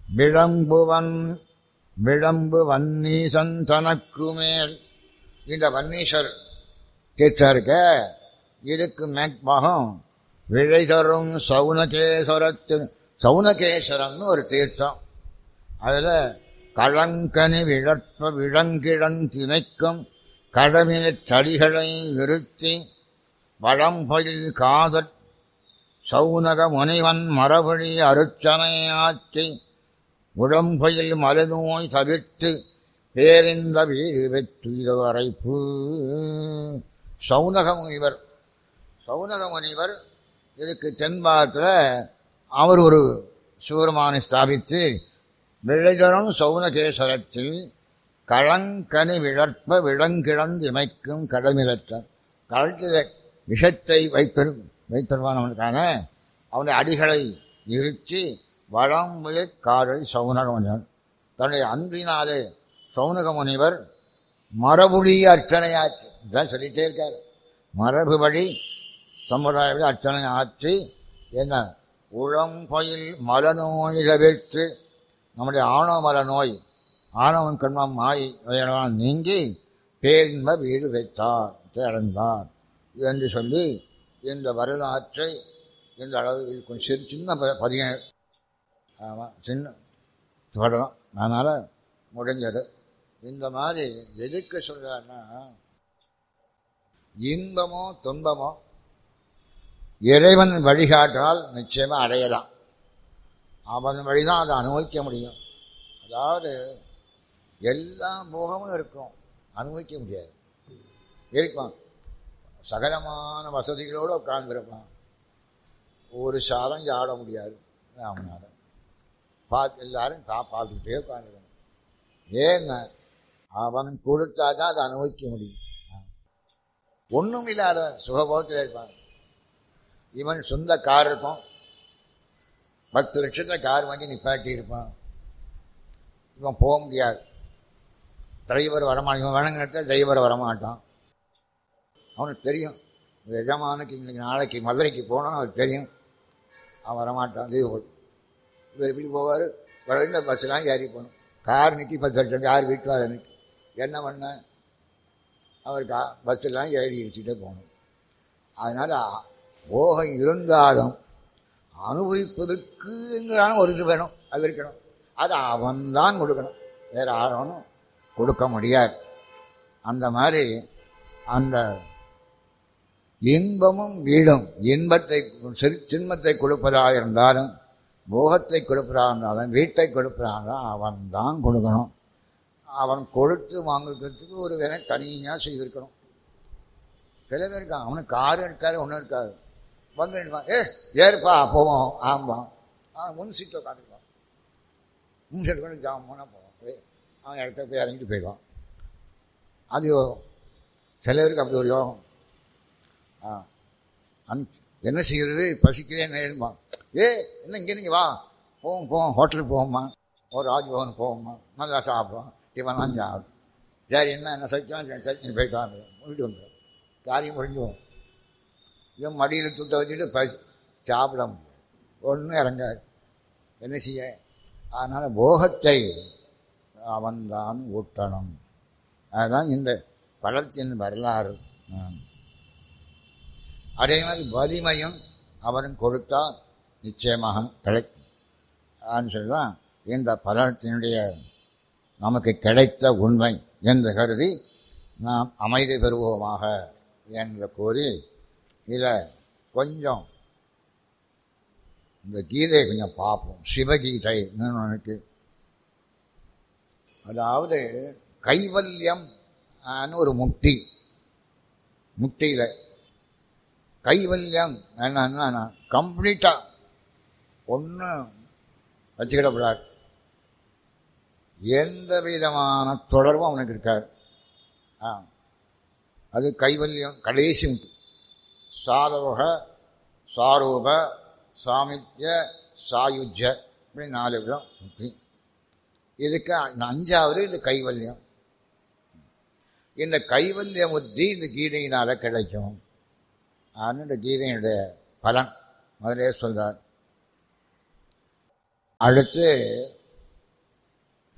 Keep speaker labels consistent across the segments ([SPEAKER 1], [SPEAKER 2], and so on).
[SPEAKER 1] விளம்புவன் விளம்பு வன்னீசன் தனக்கு மேல் இந்த வன்னீசர் தீர்த்தம் இருக்க இதுக்கு மேற்பாகம் விழை தரும் சவுனகேஸ்வரத்து சவுனகேஸ்வரம்னு ஒரு தீர்த்தம் அதில் களங்கனி விழற்ப விளங்கிழன் திணைக்கும் கடமினச் சடிகளை நிறுத்தி வளம்பொயில் காதற் சவுனக முனிவன் மரபடி அருச்சனையாற்றி உடம்பையில் மலநோய் தவிர்த்து பேரிந்த வீடு வெற்றுயிர வரைப்பு சவுனக முனிவர் சவுனக முனிவர் இதுக்கு தென்பாகத்தில் அவர் ஒரு சிவருமானை ஸ்தாபித்து விழைதரும் சவுனகேஸ்வரத்தில் களங்கனி விழற்ப விளங்கிழந்து இமைக்கும் கடமிழற்ற கடற்கிற விஷத்தை வைத்திரு வைத்திருவானவனுக்கான அவனுடைய அடிகளை இருத்தி வளம்புயற் காதல் சவுனக முனிவர் தன்னுடைய அன்பினாலே சவுனக முனிவர் மரபுடி அர்ச்சனையாச்சு இதான் சொல்லிட்டே இருக்கார் மரபுபடி சம்பிரதாயப்படி அர்ச்சனை ஆற்றி என்ன உளம்பயில் மலநோய் தவிர்த்து நம்முடைய ஆணவ மல நோய் ஆணவன் கண்மம் மாய் இவையெல்லாம் நீங்கி பேரின்ப வீடு வைத்தார் அடைந்தார் என்று சொல்லி இந்த வரலாற்றை இந்த அளவு இது கொஞ்சம் சிறு சின்ன ப- பதிகம் ஆமாம் சின்ன படம் அதனால் முடிஞ்சது இந்த மாதிரி எதுக்கு சொல்கிறாருன்னா இன்பமோ துன்பமோ இறைவன் வழிகாட்டால் நிச்சயமாக அடையலாம் அவன் வழிதான் அதை அனுபவிக்க முடியும் அதாவது எல்லா போகமும் இருக்கும் அனுபவிக்க முடியாது இருப்பான் சகலமான வசதிகளோடு உட்கார்ந்துருப்பான் ஒரு சாதம் சாட முடியாது அவனால பார்த்து எல்லாரும் கா பார்த்துக்கிட்டே உட்காந்துருக்கணும் ஏன்னா அவன் கொடுத்தா தான் அதை அனுபவிக்க முடியும் ஒன்றும் இல்லாத சுகபோகத்தில் இருப்பான் இவன் சொந்த கார் இருக்கும் பத்து லட்சத்தில் கார் வாங்கி நிப்பாட்டி இருப்பான் இவன் போக முடியாது டிரைவர் வரமாட்டான் இவன் வேணுங்கிற இடத்துல டிரைவர் வரமாட்டான் அவனுக்கு தெரியும் இந்த எஜமானுக்கு இன்னைக்கு நாளைக்கு மதுரைக்கு போகணும்னு அவனுக்கு தெரியும் அவன் வரமாட்டான் லீவு போட்டு இவர் எப்படி போவார் வர இந்த பஸ்ஸெலாம் ஏறி போகணும் கார் நிற்கி பத்து லட்சம் கார் வீட்டு அதை நிற்கி என்ன பண்ண அவர் கா பஸ்ஸெல்லாம் ஏறி இடிச்சுட்டே போகணும் அதனால் போகம் இருந்தாலும் அனுபவிப்பதற்குங்கிறான ஒரு இது வேணும் அது இருக்கணும் அது அவன்தான் கொடுக்கணும் வேறு யாரும் கொடுக்க முடியாது அந்த மாதிரி அந்த இன்பமும் வீடும் இன்பத்தை சிறு- சின்மத்தை கொடுப்பதாக இருந்தாலும் போகத்தை கொடுப்பதாக இருந்தாலும் வீட்டை கொடுப்பதாக இருந்தாலும் அவன் தான் கொடுக்கணும் அவன் கொடுத்து வாங்குறதுக்கு ஒரு வேலை தனியாக செய்திருக்கணும் சில பேர் இருக்கான் அவனுக்கு காரும் இருக்காது ஒன்றும் இருக்காது வந்து நின்னுப்பான். ஏ ஏறுப்பா போவோம் ஆமாம் ஆ முன் சீட்டை உட்காந்துருப்பான் முன் சீட்டு கூட ஜாம் போனால் போவான் போய் அவன் இடத்த போய் இறங்கிட்டு போயிடுவான் அது யோகம் சில பேருக்கு அப்படி ஒரு யோகம் ஆ அன் என்ன செய்கிறது பசிக்கிறே நேருமா ஏ என்ன இங்கே நீங்கள் வா போவோம் போவோம் ஹோட்டலுக்கு போவோம்மா ஒரு ராஜ்பவன் போவோம்மா நல்லா சாப்பிடுவோம் டிஃபன்லாம் சாப்பிடும் சரி என்ன என்ன சச்சிவா சரி சரி போயிட்டு வாங்க வீட்டு வந்துடும் காரியம் முடிஞ்சுவோம் இவன் மடியில் துட்டை வச்சுட்டு பசி சாப்பிட முடியாது ஒன்றும் இறங்காது என்ன செய்ய அதனால் போகத்தை அவன்தான் ஊட்டணும் அதுதான் இந்த பழத்தின் வரலாறு ஆம். அதே மாதிரி வலிமையும் அவன் கொடுத்தா நிச்சயமாக கிடைக்கும் ஆன்னு சொல்லலாம் இந்த பலத்தினுடைய நமக்கு கிடைத்த உண்மை என்று கருதி நாம் அமைதி பெறுவோமாக என்று கூறி இதில் கொஞ்சம் இந்த கீதையை கொஞ்சம் பார்ப்போம் சிவகீதை ஒன்று அதாவது கைவல்யம் ஆன்னு ஒரு முக்தி முக்தியில் கைவல்யம் என்னன்னா கம்ப்ளீட்டாக ஒன்றும் வச்சுக்கிடப்படாது எந்த விதமான தொடர்பும் அவனுக்கு இருக்காது ஆ அது கைவல்யம் கடைசி முக்தி சாரோக சாரூப சாமித்ய சாயுஜ்ய இப்படி நாலு விதம் முக்தி இதுக்கு அஞ்சாவது இது கைவல்யம் இந்த கைவல்ய புத்தி இந்த கீதையினால கிடைக்கும் அப்படின்னு இந்த கீதையினுடைய பலன் முதலே சொல்றார் அடுத்து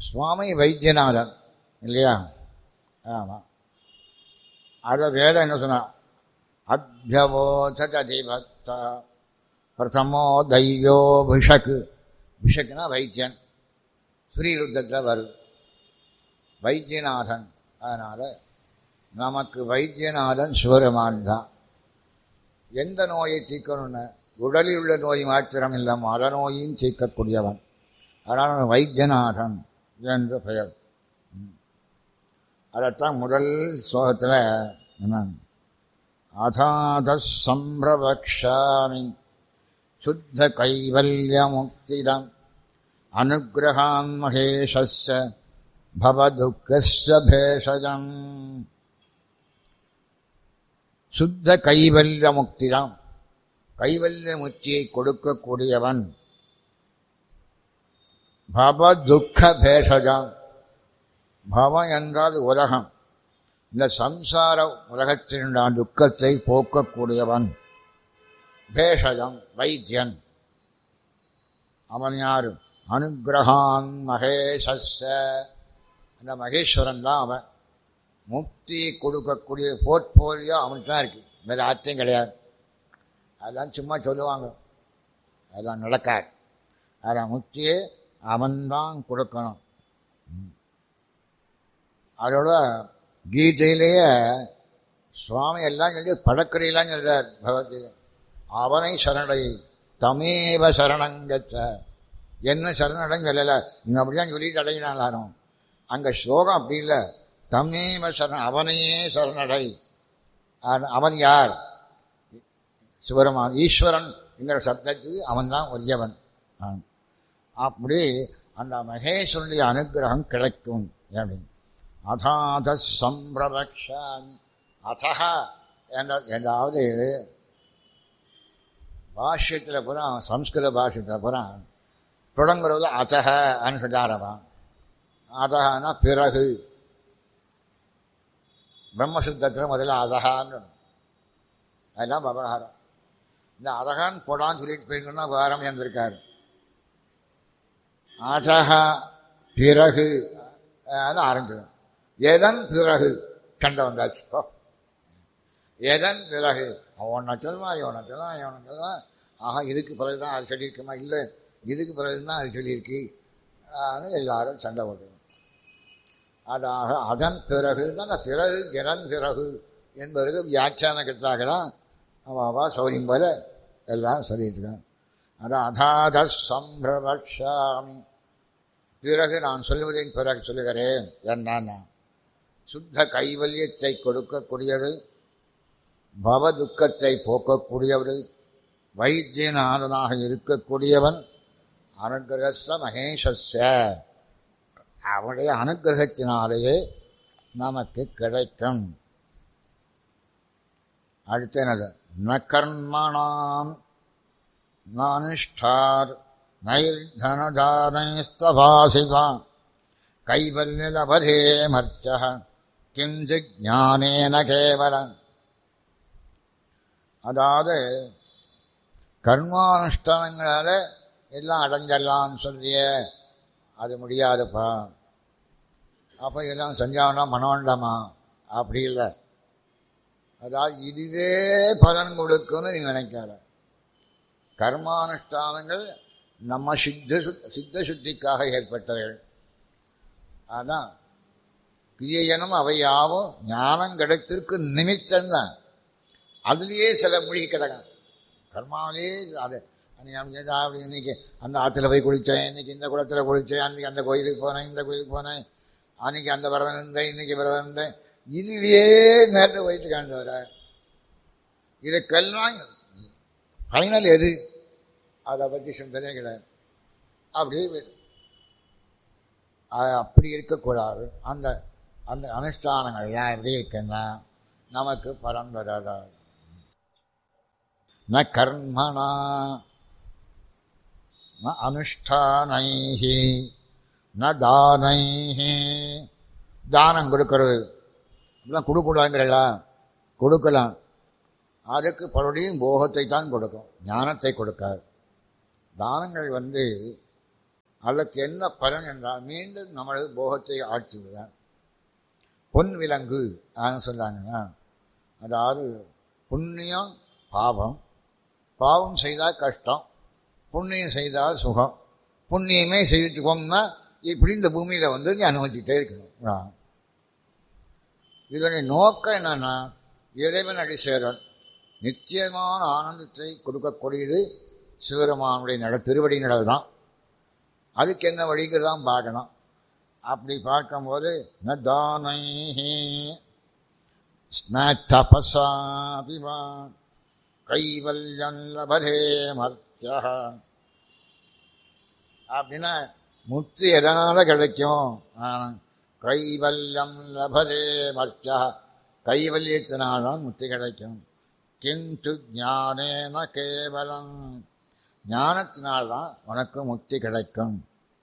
[SPEAKER 1] சுவாமி வைத்தியநாதன் இல்லையா ஆமாம் அதை வேதம் என்ன சொன்னா அபியவோததிபக்த பிரதமோ தைவோ பிஷக்கு பிஷக்குனா வைத்தியன் ஸ்ரீருத்தத்தில் வருது வைத்தியநாதன் அதனால் நமக்கு வைத்தியநாதன் சிவருமான் தான் எந்த நோயை தீர்க்கணும்னு உடலில் உள்ள நோய் மாத்திரம் இல்லை மரநோயும் தீர்க்கக்கூடியவன் அதனால் வைத்தியநாதன் என்று பெயர் அதைத்தான் முதல் ஸ்லோகத்தில் என்ன அதாத சம்பிரபக்ஷாமி சுத்த கைவல்ய முக்திடம் அனுகிரகான் மகேஷஸ்ய பவதுக்கஸ்ய பேஷஜம் சுத்த கைவல்ய முக்திடம் கைவல்ய முக்தியை கொடுக்கக்கூடியவன் பவ துக்க பேஷஜம் பவம் என்றால் உலகம் இந்த சம்சார உலகத்தினுடைய துக்கத்தை போக்கக்கூடியவன் பேஷஜம் வைத்தியன் அவன் யாரு அனுகிரகான் மகேஷஸ்ஸ அந்த மகேஸ்வரன் தான் அவன் முக்தி கொடுக்கக்கூடிய போர்ட்போலியோ அவனுக்கு தான் இருக்கு வேறு ஆச்சரியம் கிடையாது அதெல்லாம் சும்மா சொல்லுவாங்க அதெல்லாம் நடக்காது அதில் முக்தியை அவன்தான் கொடுக்கணும் அதோட கீதையிலேயே சுவாமி எல்லாம் சொல்லி படக்கரையெல்லாம் சொல்றார் பகவத்கீதை அவனை சரணடை தமேவ சரணங்கச்ச என்ன சரணடைன்னு சொல்லலை நீங்கள் அப்படிதான் சொல்லிட்டு அடையினாலும் அங்கே ஸ்லோகம் அப்படி இல்லை தமேவ சரண அவனையே சரணடை அவன் யார் சிவருமான் ஈஸ்வரன் என்கிற சப்தத்துக்கு அவன் தான் உரியவன் அப்படி அந்த மகேஸ்வரனுடைய அனுகிரகம் கிடைக்கும் அப்படின்னு அதாத சம்பிரபக்ஷாமி அதா என்ற ஏதாவது பாஷ்யத்தில் பூரா சம்ஸ்கிருத பாஷ்யத்தில் பூரா தொடங்குறது அதக அனுசதாரவான் அதகனா பிறகு பிரம்மசுத்தத்தில் முதல்ல அதகான்னு அதெல்லாம் விவகாரம் இந்த அதகான் போடான்னு சொல்லிட்டு போயிருக்கோம்னா விவகாரம் இருந்திருக்காரு அதக பிறகு ஆரம்பிச்சிடும் எதன் பிறகு கண்ட வந்தாச்சு எதன் பிறகு அவனை சொல்லுவான் இவனை சொல்லுவான் இவனை சொல்லுவான் ஆஹா இதுக்கு பிறகு தான் அது சொல்லியிருக்குமா இல்லை இதுக்கு பிறகு தான் அது சொல்லியிருக்கு எல்லாரும் சண்டை போட்டுருவோம் அதாக அதன் பிறகு தான் பிறகு எதன் பிறகு என்பதற்கு வியாக்கியான கட்டாகலாம் அவா சௌரியம் போல எல்லாம் சொல்லிட்டு இருக்கான் அதான் அதாத சம்பிரபக்ஷாமி பிறகு நான் சொல்லுவதின் பிறகு சொல்லுகிறேன் என்னன்னா சுத்த கைவல்யத்தை கொடுக்கக்கூடியது பவ துக்கத்தை போக்கக்கூடியவர் வைத்தியநாதனாக இருக்கக்கூடியவன் அனுகிரகஸ்த மகேஷஸ்ய அவனுடைய அனுகிரகத்தினாலேயே நமக்கு கிடைக்கும் அடுத்த என்னது ந கர்மணாம் நானிஷ்டார் நைர்தனதானைஸ்தபாசிதான் கைவல்யலபதே மர்ச்ச கிஞ்சித் ஞானேன கேவலம் அதாவது கர்மானுஷ்டானங்களால எல்லாம் அடைஞ்சிடலாம்னு சொல்றிய அது முடியாதுப்பா அப்போ எல்லாம் செஞ்சாங்கன்னா மனோண்டமா அப்படி இல்லை அதாவது இதுவே பலன் கொடுக்கும்னு நீ நினைக்காத கர்மானுஷ்டானங்கள் நம்ம சித்த சித்த சுத்திக்காக ஏற்பட்டவைகள் அதான் கிரியனும் அவையாவும் ஞானம் கிடைத்திருக்கு நிமித்தம்தான் அதுலேயே சில மூழ்கி கிடக்கும் கர்மாவிலே அது அப்படி இன்னைக்கு அந்த ஆற்றுல போய் குளித்தேன் இன்னைக்கு இந்த குளத்தில் குளித்தேன் அன்னைக்கு அந்த கோயிலுக்கு போனேன் இந்த கோயிலுக்கு போனேன் அன்னைக்கு அந்த விரதம் இருந்தேன் இன்னைக்கு விரதம் இருந்தேன் இதுலேயே நேரத்தை போயிட்டு காண்டு வர இதுக்கெல்லாம் ஃபைனல் எது அதை பற்றி சிந்தனையே கிடையாது அப்படியே அப்படி இருக்கக்கூடாது அந்த அந்த அனுஷ்டானங்கள்லாம் எப்படி இருக்குன்னா நமக்கு பலன் வராதா ந கர்மணா ந அனுஷ்டானை ந தானை தானம் கொடுக்கறது இதெல்லாம் கொடுக்கூடாதுங்கிறல்ல கொடுக்கலாம் அதுக்கு பலருடையும் போகத்தை தான் கொடுக்கும் ஞானத்தை கொடுக்காது தானங்கள் வந்து அதற்கு என்ன பலன் என்றால் மீண்டும் நம்மளது போகத்தை ஆட்சிவிடுதான் பொன் விலங்கு ஆன்னு சொல்றாங்கன்னா அதாவது புண்ணியம் பாவம் பாவம் செய்தால் கஷ்டம் புண்ணியம் செய்தால் சுகம் புண்ணியமே செய்துட்டு போகணும்னா இப்படி இந்த பூமியில் வந்து நீ அனுபவிச்சுட்டே இருக்கணும் இதனுடைய நோக்கம் என்னன்னா இறைவன் அடி சேரன் நிச்சயமான ஆனந்தத்தை கொடுக்கக்கூடியது சிவருமானுடைய நட திருவடி நடல் தான் அதுக்கு என்ன வழிங்கிறதான் பார்க்கணும் அப்படி பார்க்கும்போது ந தானை ஸ்ன தபசாபிவான் கைவல்யம் லபதே மர்த்தியா அப்படின்னா முத்து எதனால கிடைக்கும் கைவல்யம் லபதே மர்த்தியா கைவல்யத்தினால்தான் முத்து கிடைக்கும் கிந்து ஞானேன கேவலம் ஞானத்தினால்தான் உனக்கு முக்தி கிடைக்கும்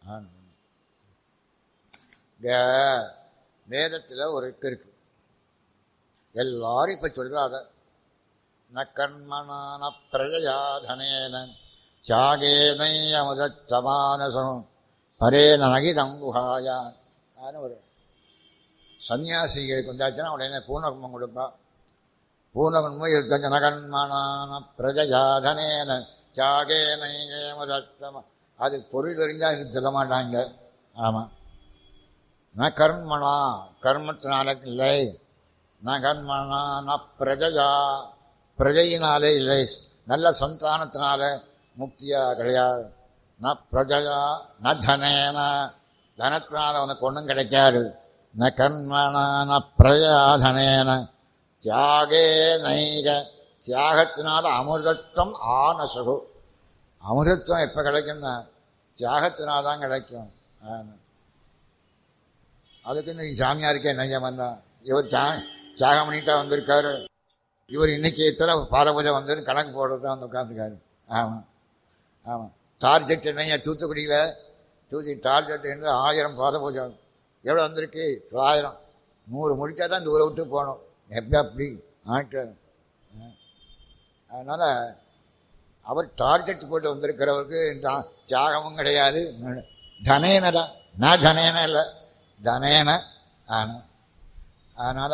[SPEAKER 1] வேதத்தில் ஒரு இருக்கு எல்லாரும் இப்ப சொல்றாங்க ந கர்மணான பிரஜயாதனேன தியாகேனை அமுதமானசம் பரேன நகிதம் குஹாயான் ஒரு சன்னியாசிகளுக்கு வந்தாச்சுன்னா உடனே பூர்ணகும்பம் கொடுப்பா பூர்ணகும்பம் இருபத்தஞ்சு நகன்மனான பிரஜயாதனேன தியாகேனை அமுதத்தம அது பொருள் தெரிஞ்சா இது சொல்ல மாட்டாங்க ஆமாம் ந கர்மணா கர்மத்தினால இல்லை ந கர்மணா ந பிரஜையா பிரஜையினாலே இல்லை நல்ல சந்தானத்தினால முக்தியா கிடையாது ந பிரஜையா ந தனேன தனத்தினால உனக்கு ஒன்றும் கிடைக்காது ந கர்மணா ந பிரஜாதனேன தியாகே நைக தியாகத்தினால அமிர்தத்துவம் ஆனசகு அமிர்தத்துவம் எப்போ கிடைக்கும்னா தியாகத்தினால தான் கிடைக்கும் அதுக்கு இந்த சாமியாருக்கே நையம் வந்தா இவர் சா தியாகம் பண்ணிட்டா வந்திருக்காரு இவர் இன்னைக்கு எத்தனை பாரபூஜை வந்து கணக்கு போடுறது தான் வந்து உட்காந்துருக்காரு ஆமாம் ஆமாம் டார்ஜெட் என்னையா தூத்துக்குடியில் தூத்தி டார்ஜெட் என்று ஆயிரம் பாத பூஜை எவ்வளோ வந்திருக்கு தொள்ளாயிரம் நூறு முடிச்சா தான் இந்த ஊரை விட்டு போகணும் எப்படி அப்படி ஆட்கள் அதனால் அவர் டார்கெட் போட்டு வந்திருக்கிறவருக்கு தியாகமும் கிடையாது தனேன தான் நான் தனேன இல்லை தனேன ஆனால் அதனால்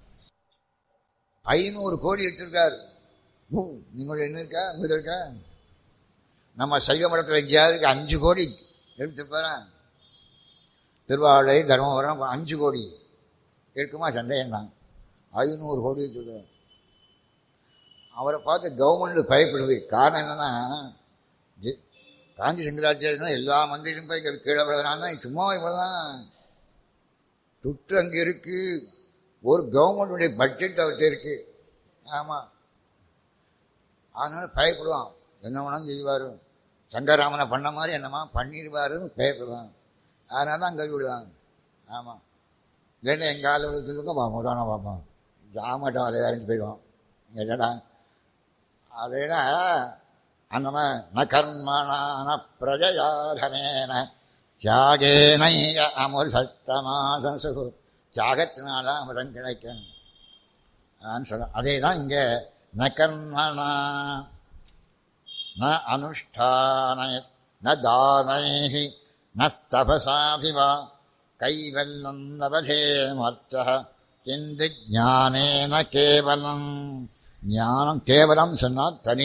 [SPEAKER 1] ஐநூறு கோடி வச்சிருக்காரு நீங்களோட என்ன இருக்கா உங்களோட இருக்கா நம்ம சைவ மடத்தில் எங்கேயாவது அஞ்சு கோடி எடுத்துருப்பாரன் திருவாவளை தர்மபுரம் அஞ்சு கோடி இருக்குமா சந்தேகம் தான் ஐநூறு கோடி வச்சுருக்காரு அவரை பார்த்து கவர்மெண்ட் பயப்படுது காரணம் என்னன்னா காஞ்சி சங்கராச்சாரியனா எல்லா மந்திரியும் போய் இங்கே கீழே விழுதுனா சும்மா இவ்வளோதான் துட்டு அங்கே இருக்கு ஒரு கவர்மெண்டுடைய பட்ஜெட் அவர்கிட்ட இருக்கு ஆமாம் அதனால பயப்படுவான் என்ன வேணாலும் செய்வார் சங்கராமனை பண்ண மாதிரி என்னமா பண்ணிடுவாருன்னு பயப்படுவான் அதனால தான் அங்கே விடுவாங்க ஆமாம் இல்லைன்னா எங்கள் ஆள் சொல்லுங்க பார்ப்போம் தானே பார்ப்போம் ஜாமட்டம் அதை இறங்கி போயிடுவோம் என்னடா அதேனா அந்த ந கர்மணான பிரஜயாதனேன தியாகேன அமுர் சத்தமாசு தியாகத்தினால அமிர்தம் கிடைக்கும் சொல்ல அதே தான் இங்கே ந கர்மணா ந அனுஷ்டான ந தானை நஸ்தபசாபிவா கைவல்லம் லபதே மர்த்த கிந்து ஞானேன கேவலம் ஞானம் கேவலம் சொன்னால் தனி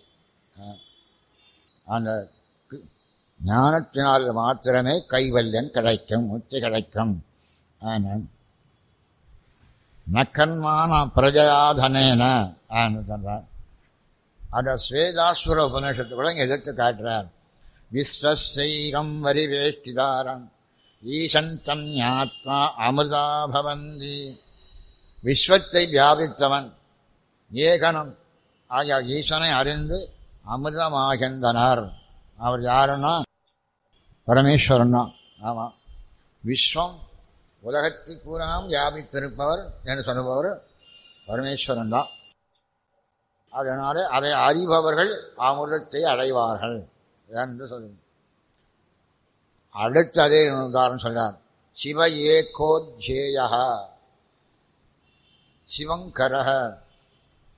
[SPEAKER 1] அந்த ஞானத்தினால் மாத்திரமே கைவல்யம் கிடைக்கும் முத்தி கிடைக்கும் நக்கன்மான பிரஜயாதனேன சொல்றார் அத ஸ்வேதாஸ்வர உபநிஷத்து கூட இங்கே எதிர்த்து காட்டுறார் விஸ்வசைகம் வரிவேஷ்டிதாரம் ஈசந்தம் ஞாத்மா அமிர்தா பவந்தி விஸ்வத்தை வியாபித்தவன் ஏகனம் ஆகிய ஈசனை அறிந்து அமிர்தமாகின்றனர் அவர் யாருன்னா பரமேஸ்வரன் தான் ஆமாம் விஸ்வம் உலகத்தில் பூராம் வியாபித்திருப்பவர் என்று சொல்லுபவர் பரமேஸ்வரன் தான் அதனாலே அதை அறிபவர்கள் அமிர்தத்தை அடைவார்கள் என்று சொல்லுங்க அடுத்து அதே உதாரணம் சொல்றார் சிவ ஏகோத்யேய சிவங்கரக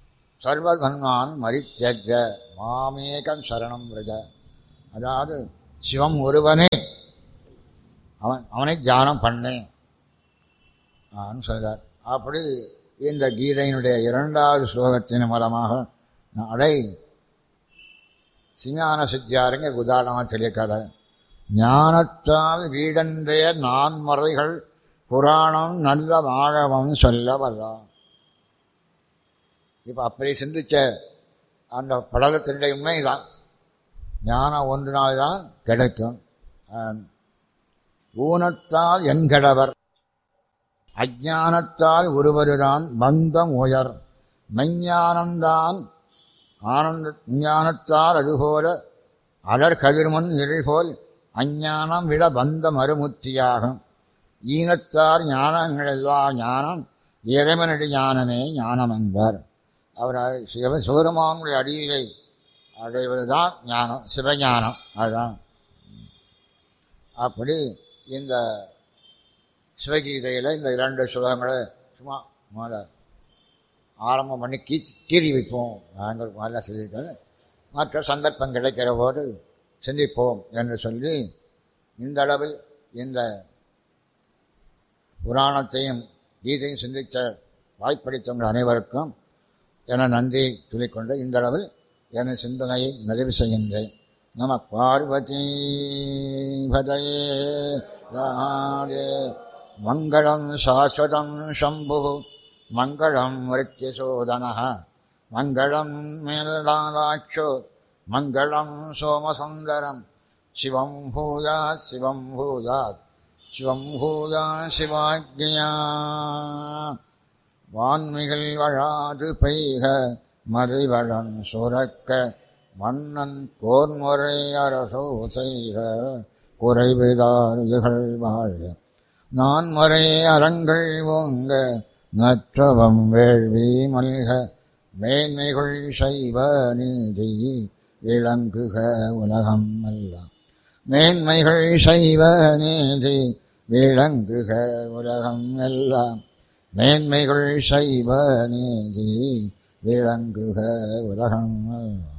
[SPEAKER 1] சர்வதன்மான் மரித்தஜ மாமேகம் சரணம் விரஜ அதாவது சிவம் ஒருவனே அவன் அவனை தியானம் பண்ணேன் ஆன்னு சொல்றார் அப்படி இந்த கீதையினுடைய இரண்டாவது ஸ்லோகத்தின் மூலமாக அடை சிஞான சித்தியாருங்க உதாரணமாக சொல்லியிருக்காரு ஞானத்தால் வீடன்றைய நான்மறைகள் புராணம் நல்ல வாழவம் சொல்ல வர்றான் இப்போ அப்படி சிந்திச்ச அந்த படலத்தினுடைய உண்மைதான் ஞானம் ஒன்று நாள் தான் கிடைக்கும் ஊனத்தால் என்கடவர் அஜானத்தால் ஒருவருதான் பந்தம் உயர் மெஞ்ஞானம்தான் ஆனந்த ஞானத்தால் அதுபோல அலர் கதிர்மன் இருள்போல் அஞ்ஞானம் விட பந்தம் அருமுத்தியாகும் ஈனத்தார் ஞானங்கள் எல்லா ஞானம் இறைவனடி ஞானமே ஞானம் என்பார் அவர் சிவ சிவருமானுடைய அடியிலை அடைவதுதான் ஞானம் சிவஞானம் அதுதான் அப்படி இந்த சிவகீதையில் இந்த இரண்டு சுலகங்களை சும்மா முதல்ல ஆரம்பம் பண்ணி கீ கீறி வைப்போம் நாங்கள் முதல்ல சொல்லியிருக்கோம் மற்ற சந்தர்ப்பம் கிடைக்கிற போது சிந்திப்போம் என்று சொல்லி இந்த அளவில் இந்த புராணத்தையும் கீதையும் சிந்தித்த வாய்ப்பளித்தவங்கள் அனைவருக்கும் என நன்றி சொல்லிக்கொண்டு இந்த அளவில் என சிந்தனையை நிறைவு செய்கின்றேன் நம பார்வதி பதையே ராதே மங்களம் சாஸ்வதம் சம்பு மங்களம் மிருத்யசோதன மங்களம் மேலாட்சோ மங்களம் சோமசுந்தரம் சிவம் பூயா சிவம் பூயாத் சிவம் பூயா சிவாஜ்யா வான்மிகள் வழாது பெய்க மறிவளம் சுரக்க மன்னன் கோன்முறை அரசோ செய்க குறைவிதார்கள் வாழ்க நான் முறை அறங்கள் ஓங்க நற்றவம் வேள்வி மல்க மேன்மைகள் செய்வ நீதி விளங்குக உலகம் எல்லாம் மேன்மைகள் செய்வ நீதி விளங்குக உலகம் எல்லாம் மேன்மைகள் செய்வ நீதி விளங்குக உலகம் எல்லாம்